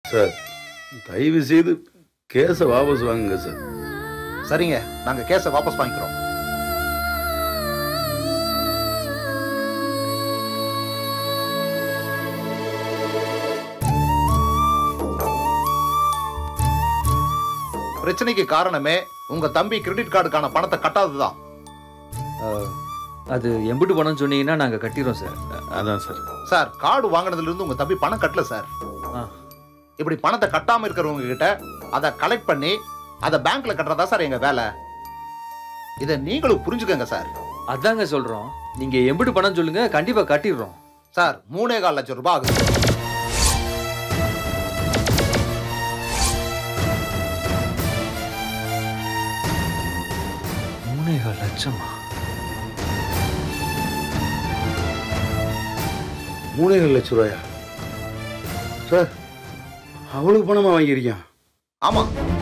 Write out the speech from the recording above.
Sir தயவு செய்து கேஸை வாபஸ் வாங்குங்க சார் சரிங்க நாங்க கேஸை வாபஸ் வாங்கிக்கிறோம் பிரச்சனைக்கு காரணமே உங்க தம்பி கிரெடிட் கார்டுக்கான பணத்தை கட்டாததுதான் அஹ், அது எம்பிட்டு பணம்னு சொன்னீங்கன்னா நாங்கள் கட்டிடுறோம் சார் அதான் சார் சார் கார்டு வாங்கினதுல இருந்து உங்க தம்பி பணம் கட்டல சார் ஆ. இப்படி பணத்தை கட்டாம இருக்கிறவங்க கிட்ட அதை கலெக்ட் பண்ணி அதை பேங்க்ல கட்டுறதா சார் எங்க வேலை இதை நீங்களும் புரிஞ்சுக்கங்க சார் அதாங்க சொல்கிறோம் நீங்கள் எம்பிட்டு பணம் சொல்லுங்க கண்டிப்பாக கட்டிடுறோம் சார் மூணே கால் லட்சம் ரூபாய் ஆகுது மூணே கால் லட்சமா மூணேகால் லட்ச ரூபாயா சார் அவ்வளவு பணமா வாங்கியிருக்கேன் ஆமா